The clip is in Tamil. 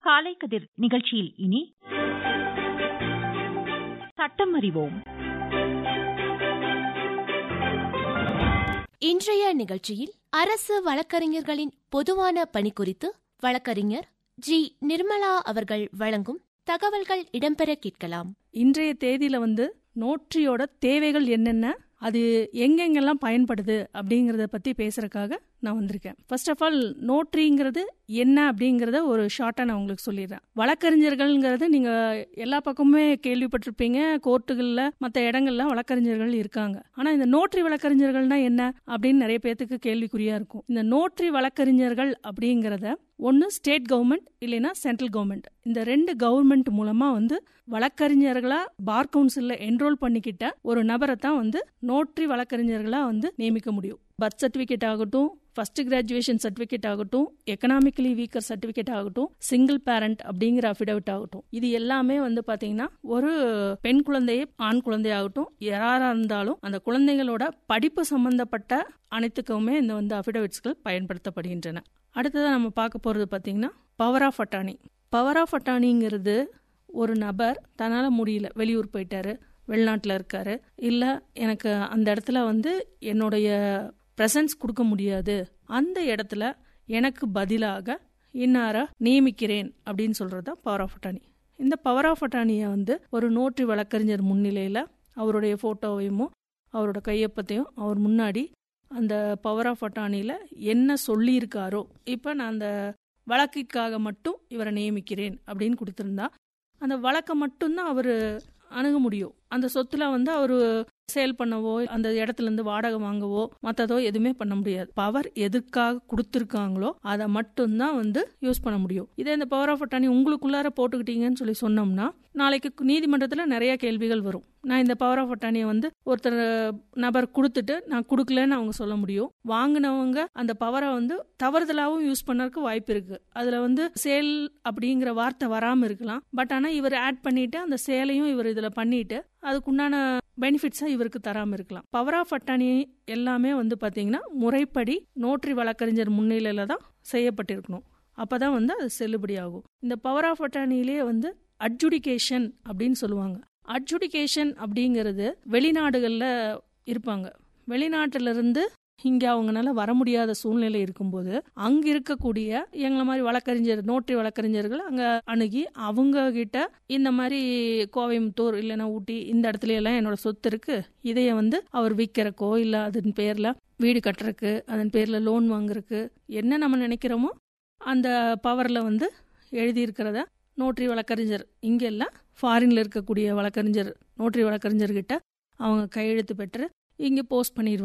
காலை கதிர் நிகழ்ச்சியில் இனி சட்டம் அறிவோம் இன்றைய நிகழ்ச்சியில் அரசு வழக்கறிஞர்களின் பொதுவான பணி குறித்து வழக்கறிஞர் ஜி நிர்மலா அவர்கள் வழங்கும் தகவல்கள் இடம்பெற கேட்கலாம் இன்றைய தேதியில வந்து நோட்டரியோட தேவைகள் என்னென்ன அது எங்கெங்கெல்லாம் பயன்படுது அப்படிங்கறத பத்தி பேசுறதுக்காக நான் வந்திருக்கேன் ஃபர்ஸ்ட் ஆஃப் ஆல் நோட்ரிங்கிறது என்ன அப்படிங்கறத ஒரு ஷார்ட்டா நான் உங்களுக்கு சொல்லிடுறேன் வழக்கறிஞர்கள்ங்கிறது நீங்க எல்லா பக்கமுமே கேள்விப்பட்டிருப்பீங்க கோர்ட்டுகள்ல மற்ற இடங்கள்ல வழக்கறிஞர்கள் இருக்காங்க ஆனா இந்த நோட்ரி வழக்கறிஞர்கள்னா என்ன அப்படின்னு நிறைய பேத்துக்கு கேள்விக்குறியா இருக்கும் இந்த நோட்ரி வழக்கறிஞர்கள் அப்படிங்கறத ஒன்னு ஸ்டேட் கவர்மெண்ட் இல்லைன்னா சென்ட்ரல் கவர்மெண்ட் இந்த ரெண்டு கவர்மெண்ட் மூலமா வந்து வழக்கறிஞர்களா பார் கவுன்சில்ல என்ரோல் பண்ணிக்கிட்ட ஒரு நபரை தான் வந்து நோட்ரி வழக்கறிஞர்களா வந்து நியமிக்க முடியும் பர்த் சர்டிபிகேட் ஆகட்டும் ஃபர்ஸ்ட் கிராஜுவேஷன் சர்டிபிகேட் ஆகட்டும் எக்கனாமிக்கலி வீக்கர் சர்டிபிகேட் ஆகட்டும் சிங்கிள் பேரண்ட் அப்படிங்கிற அஃபிடவிட் ஆகட்டும் இது எல்லாமே வந்து பாத்தீங்கன்னா ஒரு பெண் குழந்தையை ஆண் குழந்தையாகட்டும் யாரா இருந்தாலும் அந்த குழந்தைகளோட படிப்பு சம்பந்தப்பட்ட அனைத்துக்குமே இந்த வந்து அஃபிடவிட்ஸ்கள் பயன்படுத்தப்படுகின்றன அடுத்ததாக நம்ம பார்க்க போறது பாத்தீங்கன்னா power of attorney power of அட்டானிங்கிறது ஒரு நபர் தன்னால் முடியல வெளியூர் போயிட்டாரு வெளிநாட்டில் இருக்காரு இல்லை எனக்கு அந்த இடத்துல வந்து என்னுடைய ப்ரெசன்ஸ் கொடுக்க முடியாது அந்த இடத்துல எனக்கு பதிலாக இன்னார நியமிக்கிறேன் அப்படின்னு சொல்றது தான் பவர் ஆஃப் அட்டானி இந்த பவர் ஆஃப் அட்டானியை வந்து ஒரு நோற்றி வழக்கறிஞர் முன்னிலையில் அவருடைய ஃபோட்டோவையும் அவரோட கையொப்பத்தையும் அவர் முன்னாடி அந்த பவர் ஆஃப் அட்டானியில் என்ன சொல்லியிருக்காரோ இப்போ நான் அந்த வழக்கிற்காக மட்டும் இவரை நியமிக்கிறேன் அப்படின்னு கொடுத்துருந்தா அந்த வழக்கை மட்டும்தான் அவர் அணுக முடியும் அந்த சொத்துல வந்து அவர் சேல் பண்ணவோ அந்த இடத்துல இருந்து வாடகை வாங்கவோ மற்றதோ எதுவுமே பண்ண முடியாது பவர் எதுக்காக கொடுத்துருக்காங்களோ அதை மட்டும்தான் வந்து யூஸ் பண்ண முடியும் இதே இந்த பவர் ஆஃப் அட்டானி உங்களுக்குள்ளார போட்டுக்கிட்டீங்கன்னு சொல்லி சொன்னோம்னா நாளைக்கு நீதிமன்றத்தில் நிறைய கேள்விகள் வரும் நான் இந்த பவர் ஆஃப் அட்டானியை வந்து ஒருத்தர் நபர் கொடுத்துட்டு நான் கொடுக்கலன்னு அவங்க சொல்ல முடியும் வாங்கினவங்க அந்த பவரை வந்து தவறுதலாகவும் யூஸ் பண்ணறதுக்கு வாய்ப்பு இருக்கு அதுல வந்து சேல் அப்படிங்கிற வார்த்தை வராம இருக்கலாம் பட் ஆனா இவர் ஆட் பண்ணிட்டு அந்த சேலையும் இவர் இதுல பண்ணிட்டு அதுக்குண்டான பெனிஃபிட்ஸா இவருக்கு தராம இருக்கலாம் பவர் ஆஃப் அட்டானி எல்லாமே வந்து பாத்தீங்கன்னா முறைப்படி நோட்டரி வழக்கறிஞர் முன்னிலையில தான் செய்யப்பட்டிருக்கணும் அப்பதான் வந்து அது செல்லுபடி ஆகும் இந்த பவர் ஆஃப் அட்டானிலேயே வந்து அட்ஜுடிகேஷன் அப்படின்னு சொல்லுவாங்க அட்ஜுடிகேஷன் அப்படிங்கிறது வெளிநாடுகளில் இருப்பாங்க வெளிநாட்டில இருந்து இங்க அவங்கனால வர முடியாத சூழ்நிலை இருக்கும்போது அங்க இருக்கக்கூடிய எங்களை மாதிரி வழக்கறிஞர் நோட்டரி வழக்கறிஞர்கள் அங்க அணுகி அவங்க கிட்ட இந்த மாதிரி கோவைமுத்தூர் இல்லைன்னா ஊட்டி இந்த இடத்துல எல்லாம் என்னோட சொத்து இருக்கு இதைய வந்து அவர் விற்கிறக்கோ இல்ல அதன் பேர்ல வீடு கட்டுறக்கு அதன் பேர்ல லோன் வாங்குறக்கு என்ன நம்ம நினைக்கிறோமோ அந்த பவர்ல வந்து எழுதியிருக்கிறத நோட்டரி வழக்கறிஞர் இங்கெல்லாம் ஃபாரின்ல இருக்கக்கூடிய வழக்கறிஞர் நோட்டரி வழக்கறிஞர்கிட்ட அவங்க கையெழுத்து பெற்று இங்கே போஸ்ட் பண்ணிடுவாங்க